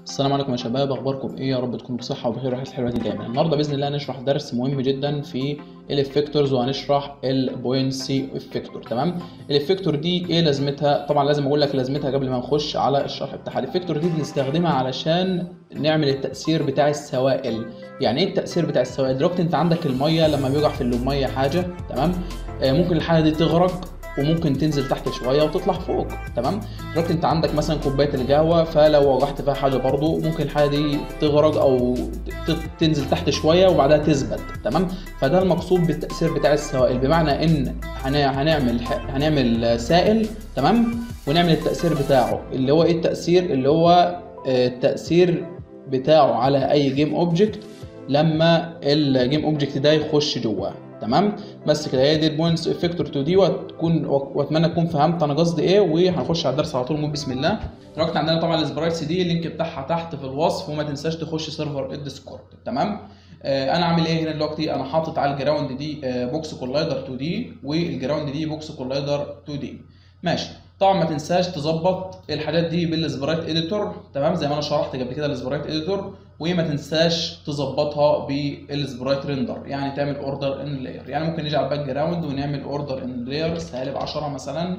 السلام عليكم يا شباب اخباركم ايه يا رب تكونوا بصحه وبخير وحياه الحلوه دي دايما النهارده باذن الله هنشرح درس مهم جدا في الافكتورز وهنشرح البوينسي افكتور تمام الافكتور دي ايه لازمتها طبعا لازم اقول لك لازمتها قبل ما نخش على الشرح بتاعها الافكتور دي بنستخدمها علشان نعمل التاثير بتاع السوائل يعني ايه التاثير بتاع السوائل دلوقتي انت عندك الميه لما بيقع في اللميه حاجه تمام آه ممكن الحاجه دي تغرق وممكن تنزل تحت شويه وتطلع فوق تمام دلوقتي انت عندك مثلا كوبايه القهوه فلو وقعت فيها حاجه برضو ممكن الحاجه دي تغرق او تنزل تحت شويه وبعدها تثبت تمام فده المقصود بالتاثير بتاع السوائل بمعنى ان هنعمل هنعمل سائل تمام ونعمل التاثير بتاعه اللي هو ايه التاثير اللي هو التاثير بتاعه على اي جيم اوبجكت لما الجيم اوبجكت ده يخش جواه تمام بس كده هي دي البوينتس افكتور 2 دي وتكون واتمنى تكون فهمت انا قصدي ايه وهنخش على الدرس على طول نقول بسم الله دلوقتي عندنا طبعا السبرايتس دي اللينك بتاعها تحت في الوصف وما تنساش تخش سيرفر الديسكورد تمام آه انا عامل ايه هنا دلوقتي انا حاطط على الجراوند دي آه بوكس كولايدر 2 دي والجراوند دي بوكس كولايدر 2 دي ماشي طبعا ما تنساش تظبط الحاجات دي بالسبرايت اديتور تمام زي ما انا شرحت قبل كده السبرايت اديتور وما تنساش تظبطها بالسبرايت ريندر يعني تعمل اوردر ان لاير يعني ممكن نيجي على الباك جراوند ونعمل اوردر ان لاير سالب 10 مثلا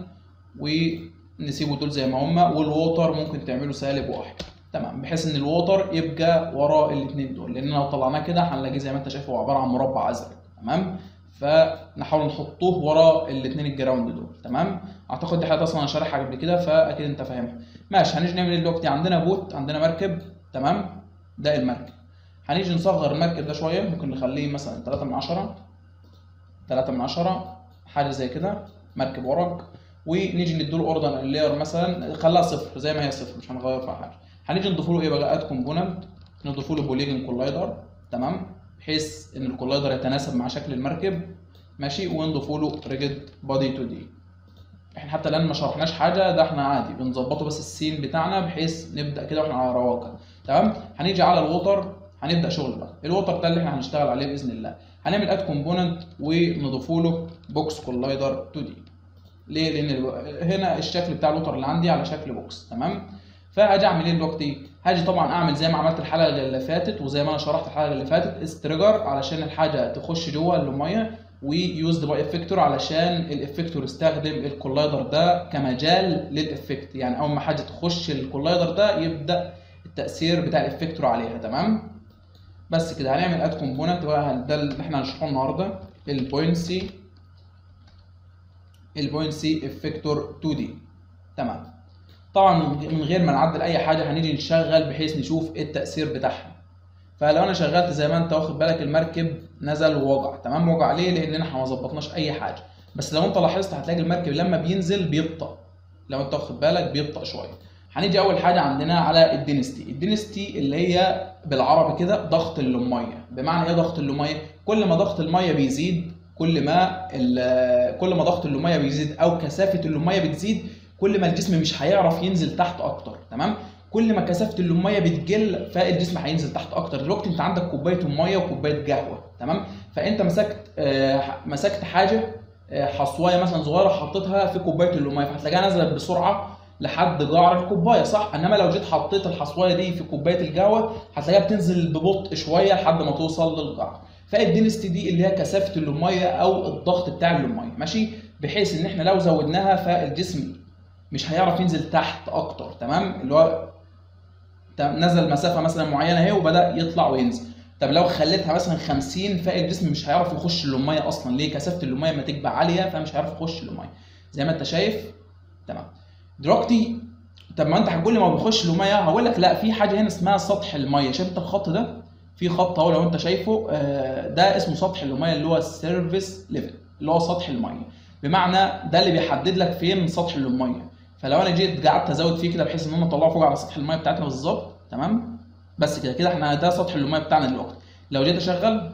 ونسيبه دول زي ما هما والووتر ممكن تعمله سالب واحد تمام بحيث ان الووتر يبقى ورا الاثنين دول لان لو طلعناه كده هنلاقيه زي ما انت شايف هو عباره عن مربع ازرق تمام فنحاول نحطوه ورا الاثنين الجراوند دول تمام اعتقد دي حاجه اصلا انا شارحها قبل كده فاكيد انت فاهمها ماشي هنيجي نعمل ايه دلوقتي عندنا بوت عندنا مركب تمام ده المركب هنيجي نصغر المركب ده شويه ممكن نخليه مثلا 3 من 10 3 من 10 حاجه زي كده مركب ورق ونيجي نديله اوردر اللاير مثلا خليها صفر زي ما هي صفر مش هنغير فيها حاجه هنيجي نضيف له ايه بقى اد كومبوننت نضيف له بوليجن كولايدر تمام بحيث ان الكولايدر يتناسب مع شكل المركب ماشي ونضيف له ريجد بادي 2 دي احنا حتى الان ما شرحناش حاجه ده احنا عادي بنظبطه بس السين بتاعنا بحيث نبدا كده واحنا على رواقه تمام هنيجي على الووتر هنبدا شغل بقى الووتر ده اللي احنا هنشتغل عليه باذن الله هنعمل اد كومبوننت ونضيف له بوكس كولايدر 2 دي ليه لان هنا الشكل بتاع الووتر اللي عندي على شكل بوكس تمام فهاجي اعمل ايه دلوقتي هاجي طبعا اعمل زي ما عملت الحلقه اللي فاتت وزي ما انا شرحت الحلقه اللي فاتت استريجر علشان الحاجه تخش جوه الميه ويوزد باي افكتور علشان الافكتور يستخدم الكولايدر ده كمجال للافكت يعني اول ما حاجه تخش الكولايدر ده يبدا التاثير بتاع الافكتور عليها تمام بس كده هنعمل اد كومبوننت ده اللي احنا هنشرحه النهارده البوينسي البوينسي افكتور 2 دي تمام طبعا من غير ما نعدل اي حاجه هنيجي نشغل بحيث نشوف ايه التاثير بتاعها فلو انا شغلت زي ما انت واخد بالك المركب نزل ووقع تمام وقع ليه لان احنا ما ظبطناش اي حاجه بس لو انت لاحظت هتلاقي المركب لما بينزل بيبطأ لو انت واخد بالك بيبطأ شويه هنيجي اول حاجه عندنا على الدينستي الدينستي اللي هي بالعربي كده ضغط اللميه بمعنى ايه ضغط اللميه كل ما ضغط الميه بيزيد كل ما كل ما ضغط اللميه بيزيد او كثافه اللميه بتزيد كل ما الجسم مش هيعرف ينزل تحت اكتر تمام كل ما كثافه اللميه بتقل فالجسم هينزل تحت اكتر دلوقتي انت عندك كوبايه ميه وكوبايه قهوه تمام فانت مسكت آه مسكت حاجه آه حصوايه مثلا صغيره حطيتها في كوبايه اللميه فهتلاقيها نازله بسرعه لحد قعر الكوبايه صح انما لو جيت حطيت الحصوايه دي في كوبايه القهوه هتلاقيها بتنزل ببطء شويه لحد ما توصل للقعر فالدينستي دي اللي هي كثافه اللميه او الضغط بتاع اللميه ماشي بحيث ان احنا لو زودناها فالجسم مش هيعرف ينزل تحت اكتر تمام اللي هو نزل مسافه مثلا معينه اهي وبدا يطلع وينزل طب لو خليتها مثلا 50 فالجسم مش هيعرف يخش اللميه اصلا ليه كثافه اللميه ما تبقى عاليه فمش هيعرف يخش اللميه زي ما انت شايف تمام دلوقتي طب ما انت هتقول لي ما بيخش الميه هقول لك لا في حاجه هنا اسمها سطح الميه شايف انت الخط ده في خط اهو لو انت شايفه ده اسمه سطح الميه اللي هو السيرفيس ليفل اللي هو سطح الميه بمعنى ده اللي بيحدد لك فين سطح الميه فلو انا جيت قعدت ازود فيه كده بحيث ان هم طلعوا فوق على سطح الميه بتاعتنا بالظبط تمام بس كده كده احنا ده سطح الميه بتاعنا دلوقتي لو جيت اشغل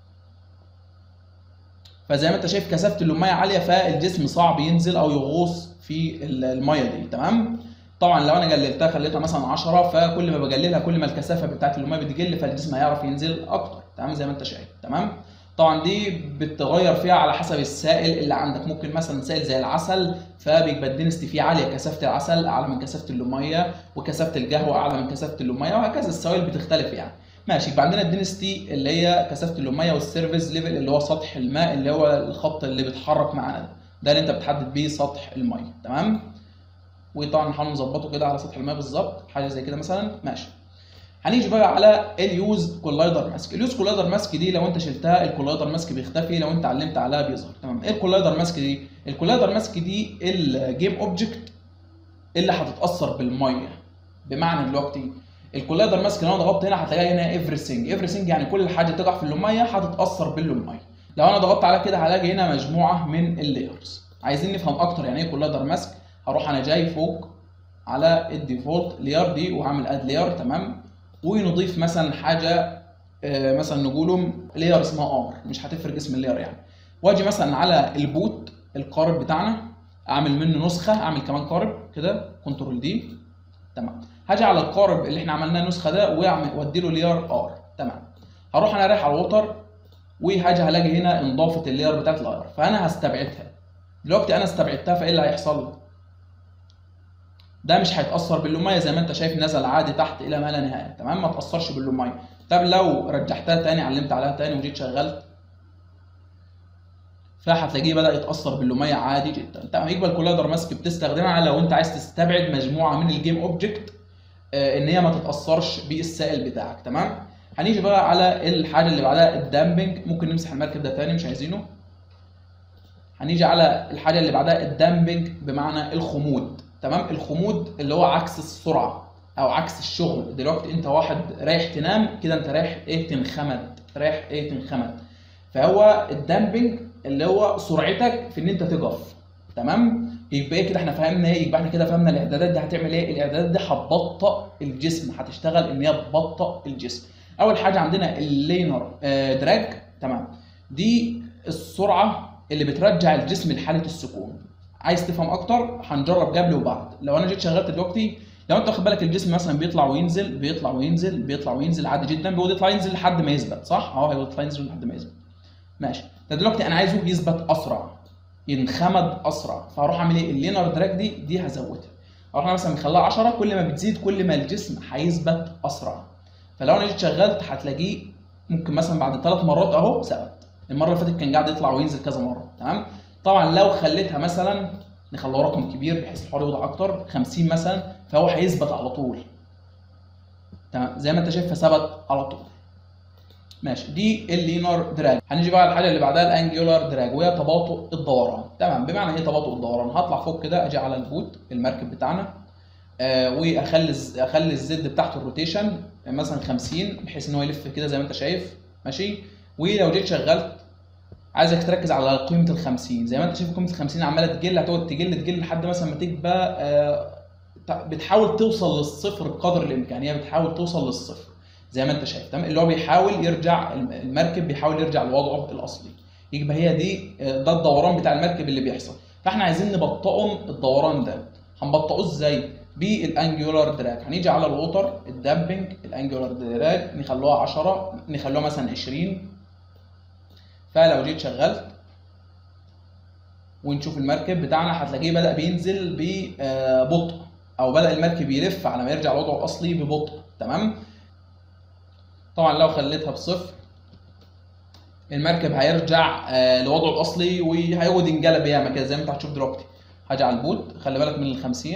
فزي ما انت شايف كثافه الميه عاليه فالجسم صعب ينزل او يغوص في الميه دي تمام طبعا لو انا قللتها خليتها مثلا 10 فكل ما بقللها كل ما الكثافه بتاعت الميه بتقل فالجسم هيعرف ينزل اكتر تمام زي ما انت شايف تمام طبعا دي بتغير فيها على حسب السائل اللي عندك ممكن مثلا سائل زي العسل فبيبقى الدنستي فيه عاليه كثافه العسل اعلى من كثافه اللوميه وكثافه القهوه اعلى من كثافه اللوميه وهكذا السوائل بتختلف يعني ماشي يبقى عندنا الدنستي اللي هي كثافه اللوميه والسيرفيس ليفل اللي هو سطح الماء اللي هو الخط اللي بيتحرك معانا ده ده اللي انت بتحدد بيه سطح الميه تمام وطبعا نحاول نظبطه كده على سطح الماء بالظبط حاجه زي كده مثلا ماشي هنيجي بقى على اليوز كولايدر ماسك اليوز كولايدر ماسك دي لو انت شلتها الكولايدر ماسك بيختفي لو انت علمت عليها بيظهر تمام ايه الكولايدر ماسك دي الكولايدر ماسك دي الجيم اوبجكت اللي هتتاثر بالميه بمعنى دلوقتي الكولايدر ماسك لو انا ضغطت هنا هتلاقي هنا everything everything يعني كل حاجه تقع في اللوميه هتتاثر باللوميه لو انا ضغطت على كده هلاقي هنا مجموعه من اللايرز عايزين نفهم اكتر يعني ايه كولايدر ماسك هروح انا جاي فوق على الديفولت لاير دي وهعمل اد لاير تمام ونضيف مثلا حاجه آه، مثلا نقوله لاير اسمها ار مش هتفرق اسم اللاير يعني واجي مثلا على البوت القارب بتاعنا اعمل منه نسخه اعمل كمان قارب كده كنترول دي تمام هاجي على القارب اللي احنا عملناه نسخه ده واعمل وادي له لاير ار تمام هروح انا رايح على الوتر وهاجي هلاقي هنا انضافه اللاير بتاعت الار فانا هستبعدها دلوقتي انا استبعدتها فايه اللي هيحصل ده مش هيتاثر باللوميه زي ما انت شايف نزل عادي تحت الى ما لا نهايه تمام ما تاثرش باللوميه طب لو رجعتها تاني علمت عليها تاني وجيت شغلت فهتلاقيه بدا يتاثر باللوميه عادي جدا تمام يبقى الكولادر ماسك بتستخدمها لو انت عايز تستبعد مجموعه من الجيم اوبجكت ان هي ما تتاثرش بالسائل بتاعك تمام هنيجي بقى على الحاجه اللي بعدها الدامبنج ممكن نمسح المركب ده تاني مش عايزينه هنيجي على الحاجه اللي بعدها الدامبنج بمعنى الخمود تمام الخمود اللي هو عكس السرعه او عكس الشغل دلوقتي انت واحد رايح تنام كده انت رايح ايه تنخمد رايح ايه تنخمد فهو الدامبنج اللي هو سرعتك في ان انت تقف تمام يبقى ايه كده احنا فهمنا ايه يبقى احنا كده فهمنا الاعدادات دي هتعمل ايه الاعدادات دي هتبطئ الجسم هتشتغل ان هي تبطئ الجسم اول حاجه عندنا اللينر آه، دراج تمام دي السرعه اللي بترجع الجسم لحاله السكون عايز تفهم اكتر هنجرب قبل وبعد لو انا جيت شغلت دلوقتي لو انت واخد بالك الجسم مثلا بيطلع وينزل بيطلع وينزل بيطلع وينزل عادي جدا بيقعد يطلع ينزل لحد ما يثبت صح اه هيقعد يطلع ينزل لحد ما يثبت ماشي ده دلوقتي انا عايزه يثبت اسرع ينخمد اسرع فهروح اعمل ايه اللينر دراج دي دي هزودها اروح انا مثلا مخليها 10 كل ما بتزيد كل ما الجسم هيثبت اسرع فلو انا جيت شغلت هتلاقيه ممكن مثلا بعد ثلاث مرات اهو ثبت المره اللي فاتت كان قاعد يطلع وينزل كذا مره تمام طبعا لو خليتها مثلا نخلوه رقم كبير بحيث الحوار يوضح اكتر 50 مثلا فهو هيثبت على طول تمام زي ما انت شايف فثبت على طول ماشي دي اللينر دراج هنيجي بقى على الحاجه اللي بعدها الانجولار دراج وهي تباطؤ الدوران تمام بمعنى ايه تباطؤ الدوران هطلع فوق كده اجي على البوت المركب بتاعنا آه واخلي الز- اخلي الزد بتاعته الروتيشن مثلا 50 بحيث ان هو يلف كده زي ما انت شايف ماشي ولو جيت شغلت عايزك تركز على قيمه ال 50 زي ما انت شايف قيمه ال 50 عماله تقل هتقعد تقل تقل لحد مثلا ما تبقى آه، تع- بتحاول توصل للصفر بقدر الامكان هي بتحاول توصل للصفر زي ما انت شايف تمام اللي هو بيحاول يرجع الم- المركب بيحاول يرجع لوضعه الاصلي يبقى هي دي آه، ده الدوران بتاع المركب اللي بيحصل فاحنا عايزين نبطئه الدوران ده هنبطئه ازاي بالانجولار دراج هنيجي على الووتر الدامبنج الانجولار دراج نخلوها 10 نخلوها مثلا 20 فلو جيت شغلت ونشوف المركب بتاعنا هتلاقيه بدأ بينزل ببطء او بدأ المركب يلف على ما يرجع لوضعه الاصلي ببطء تمام طبعا لو خليتها بصفر المركب هيرجع آه، لوضعه الاصلي وهيقعد ينقلب ياما كده زي ما انت هتشوف دلوقتي هاجي على البوت خلي بالك من ال 50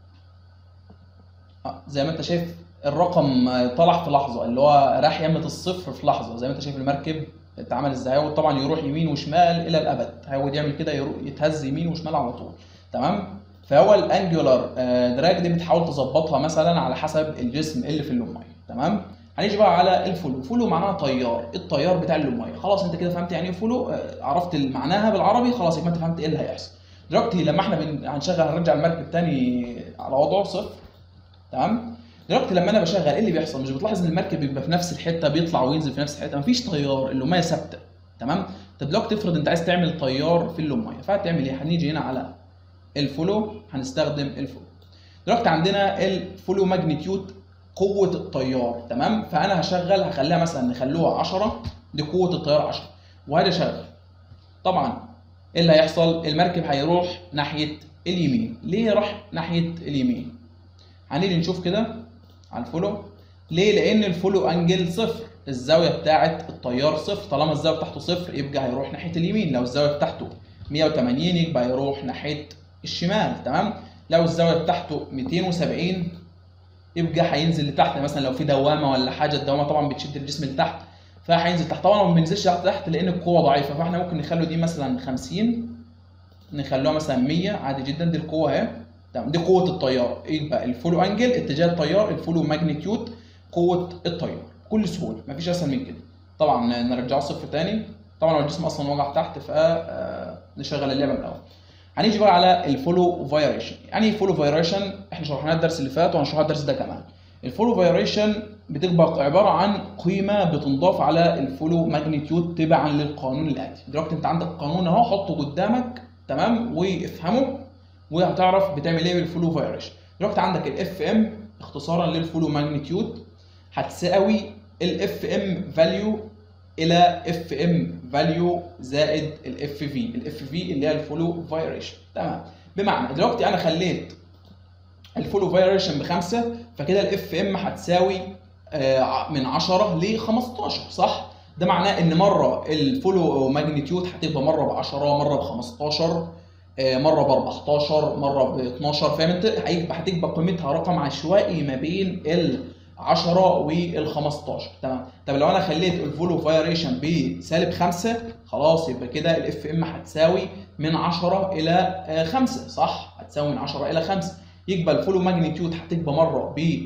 آه، زي ما انت شايف الرقم آه، طلع في لحظه اللي هو راح يمة الصفر في لحظه زي ما انت شايف المركب اتعمل ازاي هيقعد طبعا يروح يمين وشمال الى الابد هيقعد يعمل كده يرو- يتهز يمين وشمال على طول تمام فهو الانجولار دراج دي بتحاول تظبطها مثلا على حسب الجسم اللي في اللوميه تمام هنيجي بقى على الفلو فلو معناها طيار الطيار بتاع اللوميه خلاص انت كده فهمت يعني ايه فلو آه، عرفت معناها بالعربي خلاص يبقى انت فهمت ايه اللي هيحصل دلوقتي لما احنا بن... هنشغل هنرجع المركب تاني على وضعه صفر تمام دلوقتي لما انا بشغل ايه اللي بيحصل مش بتلاحظ ان المركب بيبقى في نفس الحته بيطلع وينزل في نفس الحته مفيش طيار اللوميه ثابته تمام طب دلوقتي تفرض انت عايز تعمل طيار في اللوميه فهتعمل ايه هنيجي هنا على الفلو هنستخدم الفلو دلوقتي عندنا الفلو ماجنتيود قوه التيار تمام فانا هشغل هخليها مثلا نخلوها 10 دي قوه التيار 10 وهذا شغال طبعا ايه اللي هيحصل المركب هيروح ناحيه اليمين ليه راح ناحيه اليمين هنيجي نشوف كده على الفولو ليه لان الفولو انجل صفر الزاويه بتاعه التيار صفر طالما الزاويه بتاعته صفر يبقى هيروح ناحيه اليمين لو الزاويه بتاعته 180 يبقى يروح ناحيه الشمال تمام لو الزاويه بتاعته 270 يبقى هينزل لتحت مثلا لو في دوامه ولا حاجه الدوامه طبعا بتشد الجسم لتحت فهينزل تحت طبعا ما بينزلش تحت تحت لان القوه ضعيفه فاحنا ممكن نخلو دي مثلا 50 نخلوها مثلا 100 عادي جدا دي القوه اهي تمام دي قوه التيار يبقى الفولو انجل اتجاه التيار الفولو ماجنتيود قوه التيار بكل سهوله مفيش اسهل من كده طبعا نرجعه صفر تاني طبعا هو الجسم اصلا وقع تحت ف نشغل اللعبه من الاول هنيجي بقى على الفولو فايريشن يعني ايه فولو فايريشن احنا شرحناه الدرس اللي فات وهنشرحه الدرس ده كمان الفولو فايريشن بتبقى عباره عن قيمه بتنضاف على الفولو ماجنتيود تبعا للقانون الاتي دلوقتي انت عندك قانون اهو حطه قدامك تمام وافهمه وهتعرف بتعمل ايه بالفولو فايريشن دلوقتي عندك الاف ام اختصارا للفولو ماجنتيود هتساوي الاف ام فاليو الى اف ام فاليو زائد الاف في الاف في اللي هي الفولو فايريشن تمام بمعنى دلوقتي انا خليت الفولو فايريشن بخمسه فكده الاف ام هتساوي من 10 ل 15 صح؟ ده معناه ان مره الفولو ماجنتيود هتبقى مره ب 10 مره ب 15 مره ب 14 مره ب 12 فاهم انت؟ هتبقى قيمتها رقم عشوائي ما بين ال 10 وال 15 تمام طب لو انا خليت الفولو فايريشن بسالب 5 خلاص يبقى كده الاف ام هتساوي من 10 الى 5 صح؟ هتساوي من 10 الى 5 يبقى الفولو ماجنتيود هتبقى مره ب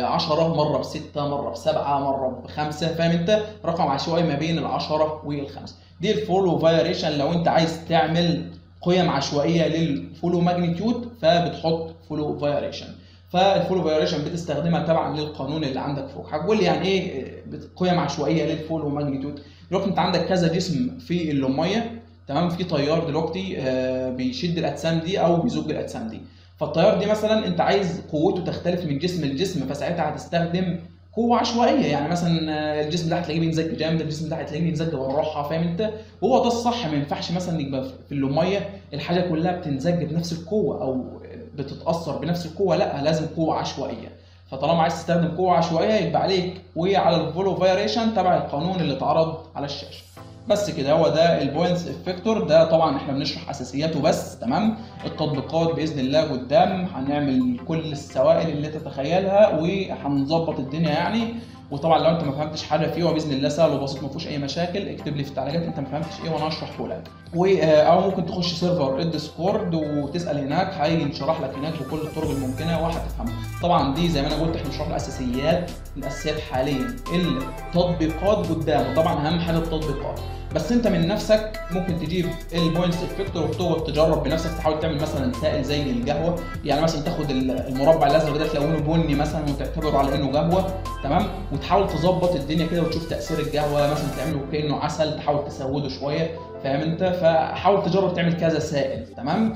10 مره ب 6 مره ب 7 مره ب 5 فاهم انت رقم عشوائي ما بين ال 10 وال 5 دي الفولو فايريشن لو انت عايز تعمل قيم عشوائيه للفولو ماجنتيود فبتحط فولو فايريشن فالفولو فايريشن بتستخدمها تبعا للقانون اللي عندك فوق هتقول لي يعني ايه قيم عشوائيه للفولو ماجنتيود دلوقتي انت عندك كذا جسم في اللميه تمام في تيار دلوقتي بيشد الاجسام دي او بيزج الاجسام دي فالتيار دي مثلا انت عايز قوته تختلف من جسم لجسم فساعتها هتستخدم قوه عشوائيه يعني مثلا الجسم ده هتلاقيه بينزج جامد الجسم ده هتلاقيه بينزج بالراحه فاهم انت وهو ده الصح ما ينفعش مثلا يبقى في اللميه الحاجه كلها بتنزج بنفس القوه او بتتاثر بنفس القوه لا لازم قوه عشوائيه فطالما عايز تستخدم قوه عشوائيه يبقى عليك وعلى الفولو فايريشن تبع القانون اللي اتعرض على الشاشه بس كده هو ده البوينتس افكتور ده طبعا احنا بنشرح اساسياته بس تمام التطبيقات باذن الله قدام هنعمل كل السوائل اللي تتخيلها وهنظبط الدنيا يعني وطبعا لو انت ما فهمتش حاجه فيه هو باذن الله سهل وبسيط ما فيهوش اي مشاكل اكتب لي في التعليقات انت ما فهمتش ايه وانا اشرحه لك و او ممكن تخش سيرفر الديسكورد وتسال هناك هينشرح لك هناك بكل الطرق الممكنه وهتفهمها طبعا دي زي ما انا قلت احنا بنشرح الاساسيات الاساسيات حاليا التطبيقات قدام وطبعا اهم حاجه التطبيقات بس انت من نفسك ممكن تجيب البوينتس افكتور وتقعد تجرب بنفسك تحاول تعمل مثلا سائل زي القهوه يعني مثلا تاخد المربع الازرق ده تلونه بني مثلا وتعتبره على انه قهوه تمام وتحاول تظبط الدنيا كده وتشوف تاثير القهوه مثلا تعمله كانه عسل تحاول تسوده شويه فاهم انت فحاول تجرب تعمل كذا سائل تمام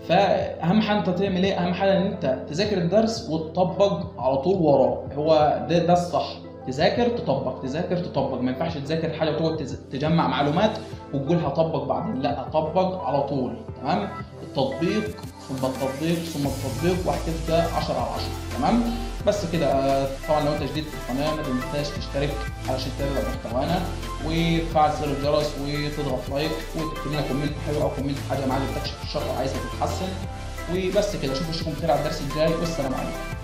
فاهم حاجه انت تعمل ايه اهم حاجه ان انت تذاكر الدرس وتطبق على طول وراه هو ده ده الصح تذاكر تطبق تذاكر تطبق ما ينفعش تذاكر حاجه وتقعد تجمع معلومات وتقول هطبق بعدين لا طبق على طول تمام التطبيق ثم التطبيق ثم التطبيق وهتبدا 10 على 10 تمام بس كده طبعا لو انت جديد في القناه ما تنساش تشترك علشان تتابع محتوانا وتفعل زر الجرس وتضغط لايك وتكتب لنا كومنت حلو او كومنت حاجه ما عجبتكش في الشرح وعايزها تتحسن وبس كده اشوفكم خير على الدرس الجاي والسلام عليكم